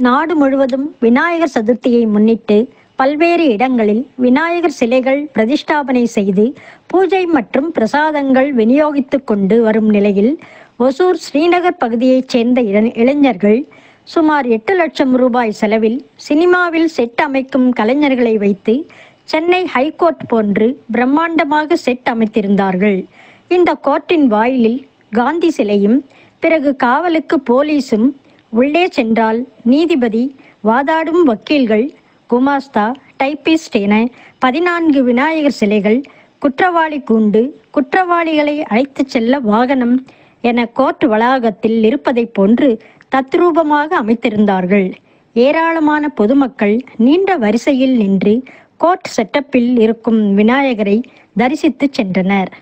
நாடு முழுவதும் விநாயகர் சதுர்த்தியை முன்னிட்டு பல்வேறு இடங்களில் விநாயகர் சிலைகள் பிரதிஷ்டாபனை செய்து பூஜை மற்றும் பிரசாதங்கள் விநியோகித்துக் கொண்டு வரும் நிலையில் ஒசூர் ஸ்ரீநகர் பகுதியைச் சேர்ந்த இள- இளைஞர்கள் சுமார் எட்டு லட்சம் ரூபாய் செலவில் சினிமாவில் செட் அமைக்கும் கலைஞர்களை வைத்து சென்னை ஹைகோர்ட் போன்று பிரம்மாண்டமாக செட் அமைத்திருந்தார்கள் இந்த கோர்ட்டின் வாயிலில் காந்தி சிலையும் பிறகு காவலுக்கு போலீசும் உள்ளே சென்றால் நீதிபதி வாதாடும் வக்கீல்கள் குமாஸ்தா டைப்பிஸ்ட் என பதினான்கு விநாயகர் சிலைகள் குற்றவாளி கூண்டு குற்றவாளிகளை அழைத்துச் செல்ல வாகனம் என கோர்ட் வளாகத்தில் இருப்பதைப் போன்று தத்ரூபமாக அமைத்திருந்தார்கள் ஏராளமான பொதுமக்கள் நீண்ட வரிசையில் நின்று கோர்ட் செட்டப்பில் இருக்கும் விநாயகரை தரிசித்து சென்றனர்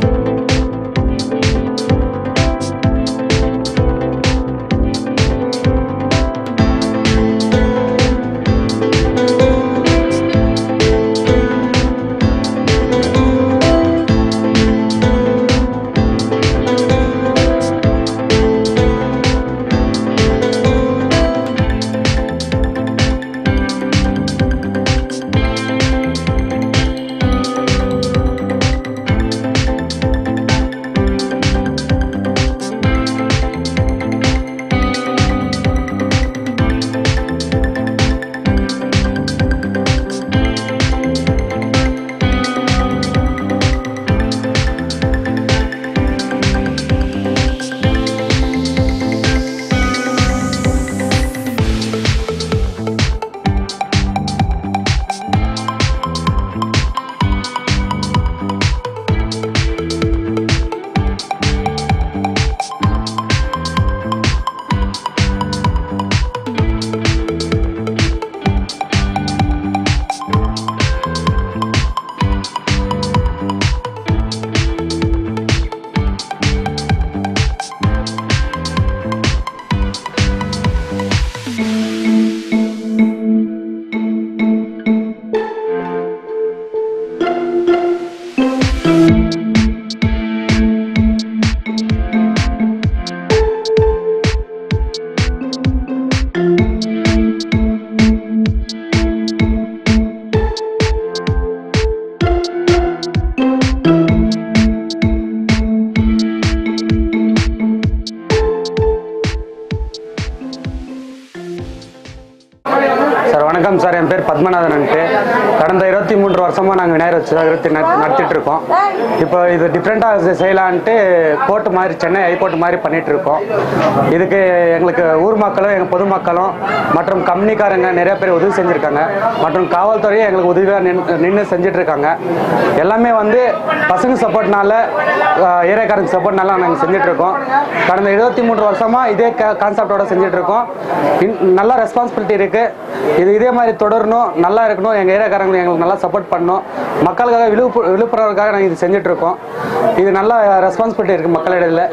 சார் வணக்கம் சார் என் பேர் பத்மநாதன்ட்டு கடந்த இருபத்தி மூன்று வருஷமாக நாங்கள் விநாயகர் சதுர்த்தி நட- நடத்திட்டு இருக்கோம் இப்போ இது டிஃப்ரெண்ட்டாக செய்யலான்ட்டு கோர்ட் மாதிரி சென்னை ஹைகோர்ட் மாதிரி பண்ணிட்டு இருக்கோம் இதுக்கு எங்களுக்கு ஊர் மக்களும் எங்கள் பொதுமக்களும் மற்றும் கம்பெனிக்காரங்க நிறைய பேர் உதவி செஞ்சுருக்காங்க மற்றும் காவல்துறையும் எங்களுக்கு உதவியாக நின்று நின்று செஞ்சுட்டு இருக்காங்க எல்லாமே வந்து பசங்க சப்போர்ட்னால ஏரியாக்காரங்க சப்போர்ட்னால நாங்கள் செஞ்சுட்டு இருக்கோம் கடந்த இருபத்தி மூன்று வருஷமா இதே கான்செப்டோட செஞ்சுட்டு இருக்கோம் இன்- நல்ல ரெஸ்பான்சிபிலிட்டி இருக்கு இது இதே மாதிரி தொடரணும் நல்லா இருக்கணும் எங்கள் ஏரியாக்காரங்க எங்களுக்கு நல்லா சப்போர்ட் பண்ணணும் மக்களுக்காக விழுப்பு விழுப்புணர்வுக்காக நாங்கள் இது செஞ்சுட்டு இருக்கோம் இது நல்ல ரெஸ்பான்சிபிலிட்டி இருக்கு மக்களிடையில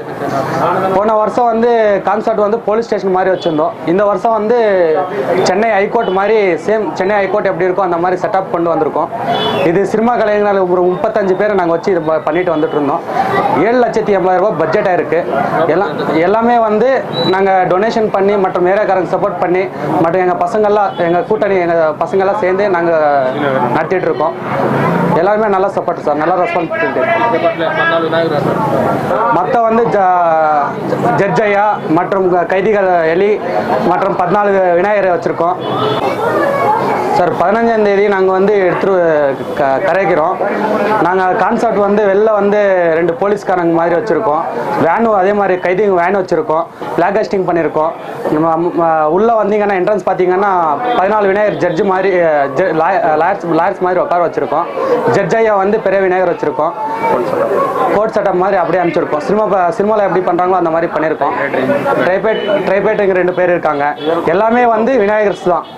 போன வருஷம் வந்து கான்செப்ட் வந்து போலீஸ் ஸ்டேஷன் மாதிரி வச்சிருந்தோம் இந்த வருஷம் வந்து சென்னை ஹைகோர்ட் மாதிரி சேம் சென்னை ஹைகோர்ட் எப்படி இருக்கோ அந்த மாதிரி செட்டப் கொண்டு வந்திருக்கோம் இது சினிமா கலைஞர்கள் ஒரு முப்பத்தஞ்சு பேர் நாங்கள் வச்சு இது ப- பண்ணிட்டு வந்துட்டு இருந்தோம் ஏழு லட்சத்தி எண்பதாயிரம் ரூபாய் பட்ஜெட் ஆயிருக்கு எல்லாம் எல்லாமே வந்து நாங்கள் டொனேஷன் பண்ணி மற்றும் ஏரியாக்காரங்க சப்போர்ட் பண்ணி மற்றும் எங்கள் பசங்கள்லாம் எங்கள் கூட்டணி எங்கள் பசங்கள்லாம் சேர்ந்து நாங்கள் நடத்திட்டு இருக்கோம் எல்லாருமே நல்லா சப்போர்ட் சார் நல்லா ரெஸ்பான்சிபிலிட்டி மற்ற வந்து ஜ- ஜட்ஜ் ஐயா மற்றும் கைதிகள் எலி மற்றும் பதினாலு விநாயகரை வச்சுருக்கோம் சார் பதினஞ்சாம் தேதி நாங்கள் வந்து எடுத்துரு க கரைக்கிறோம் நாங்கள் கான்செப்ட் வந்து வெளில வந்து ரெண்டு போலீஸ்காரங்க மாதிரி வச்சுருக்கோம் வேனும் அதே மாதிரி கைதிங்க வேன் வச்சுருக்கோம் பிளாக் காஸ்டிங் பண்ணியிருக்கோம் நம்ம ம- உள்ள வந்தீங்கன்னா என்ட்ரன்ஸ் பார்த்தீங்கன்னா பதினாலு விநாயகர் ஜட்ஜு மாதிரி லாயர்ஸ் லாயர்ஸ் மாதிரி உட்கார வச்சுருக்கோம் ஜட்ஜ் ஐயா வந்து பெரிய விநாயகர் வச்சுருக்கோம் கோட் செட்டப் மாதிரி அப்படியே அமைச்சிருக்கோம் சினிமா ப- சினிமாவில் எப்படி பண்ணுறாங்களோ அந்த மாதிரி பண்ணியிருக்கோம் ட்ரைபேட் ட்ரைபேட்டுங்க ரெண்டு பேர் இருக்காங்க எல்லாமே வந்து விநாயகர்ஸ் தான்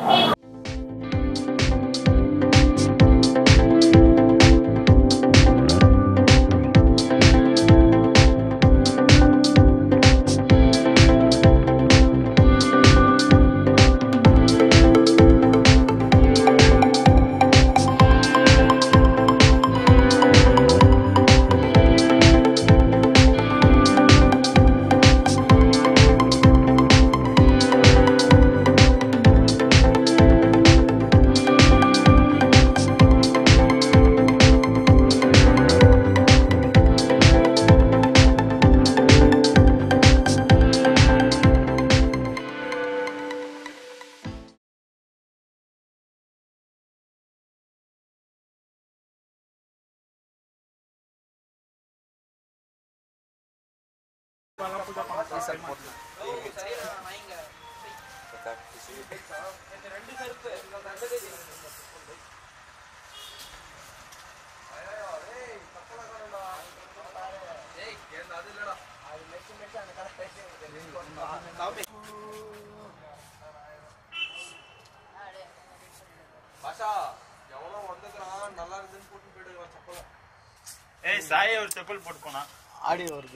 ஏய் சாய் ஒரு செப்பல் போட்டு போனா ஆடியோ வருது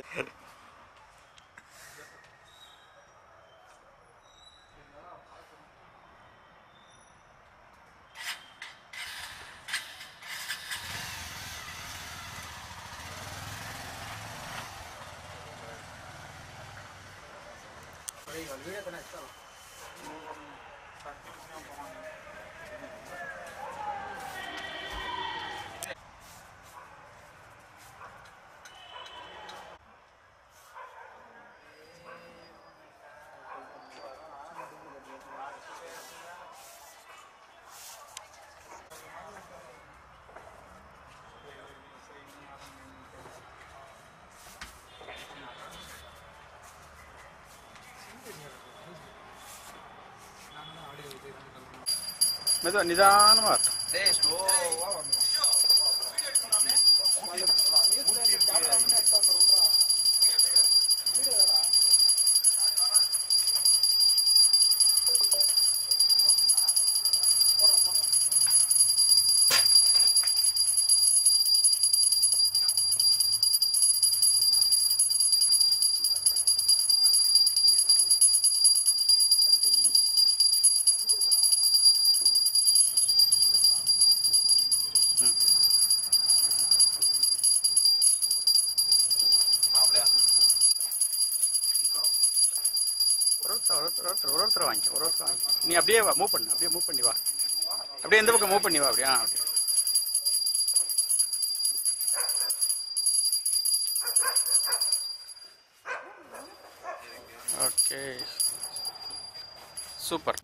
மெதுவா நிதானமா ஒரு ஒருத்தர் ஒரு ஒருத்தர் ஒரு ஒருத்தர் ஒரு ஒருத்தர் வாங்கி ஒரு ஒருத்தர் வாங்கி நீ அப்படியே வா மூவ் பண்ணு அப்படியே மூவ் பண்ணி வா அப்படியே எந்த பக்கம் மூவ் பண்ணி வா அப்படியே ஆ, அப்படியே ஓகே சூப்பர்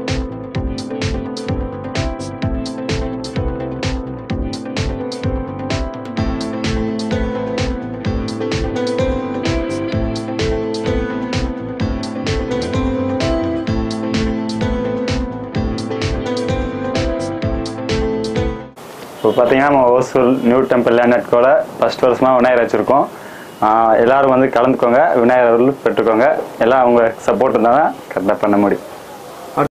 இப்போ பார்த்தீங்கன்னா நம்ம ஓசூல் நியூ டெம்பிள் லேண்ட்கோல ஃபர்ஸ்ட் வருஷமாக விநாயகர் வச்சுருக்கோம் எல்லாரும் வந்து கலந்துக்கோங்க விநாயகர் அருள் பெற்றுக்கோங்க எல்லாம் அவங்க சப்போர்ட் இருந்தால் தான் கரெக்டாக பண்ண முடியும்